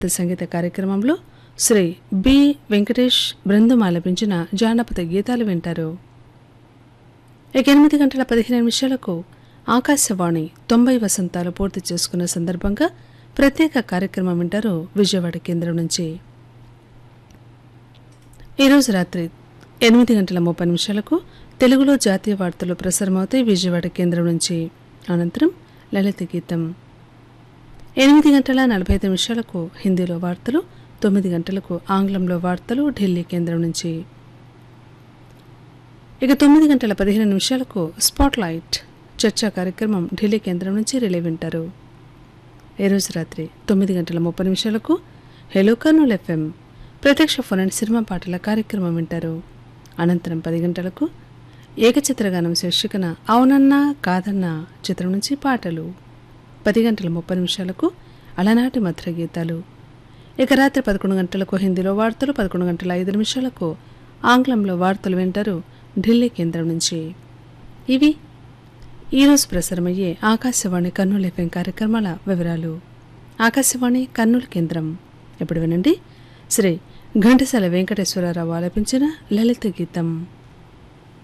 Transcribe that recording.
సంగీత కార్యక్రమంలో శ్రీ బి వెంకటేష్ బృందం ఆలపించిన జానపద గీతాలు వింటారు ఇక ఎనిమిది గంటల పదిహేను నిమిషాలకు ఆకాశవాణి తొంభై వసంతాలు పూర్తి చేసుకున్న సందర్భంగా ప్రత్యేక కార్యక్రమం వింటారు విజయవాడ కేంద్రం నుంచి ఈరోజు రాత్రి ఎనిమిది గంటల ముప్పై నిమిషాలకు తెలుగులో జాతీయ వార్తలు ప్రసారమవుతాయి విజయవాడ కేంద్రం నుంచి అనంతరం లలిత గీతం ఎనిమిది గంటల నలభై ఐదు నిమిషాలకు హిందీలో వార్తలు తొమ్మిది గంటలకు ఆంగ్లంలో వార్తలు ఢిల్లీ కేంద్రం నుంచి ఇక తొమ్మిది గంటల పదిహేను నిమిషాలకు స్పాట్ లైట్ చర్చా కార్యక్రమం ఢిల్లీ కేంద్రం నుంచి రిలే వింటారు ఈ రోజు రాత్రి తొమ్మిది గంటల ముప్పై నిమిషాలకు హెలో కర్నూల్ ఎఫ్ఎం ప్రత్యక్ష ఫోన్ అండ్ సినిమా పాటల కార్యక్రమం వింటారు అనంతరం పది గంటలకు ఏకచిత్రగానం శీర్షికన అవునన్నా కాదన్నా చిత్రం నుంచి పాటలు పది గంటల ముప్పై నిమిషాలకు అలనాటి మధుర గీతాలు ఇక రాత్రి పదకొండు గంటలకు హిందీలో వార్తలు పదకొండు గంటల ఐదు నిమిషాలకు ఆంగ్లంలో వార్తలు వింటారు ఢిల్లీ కేంద్రం నుంచి ఇవి ఈరోజు ప్రసారమయ్యే ఆకాశవాణి కర్నూలు ఎఫ్ఎం కార్యక్రమాల వివరాలు ఆకాశవాణి కర్నూలు కేంద్రం ఇప్పుడు వినండి శ్రీ ఘంటసాల వెంకటేశ్వరరావు ఆలపించిన లలిత గీతం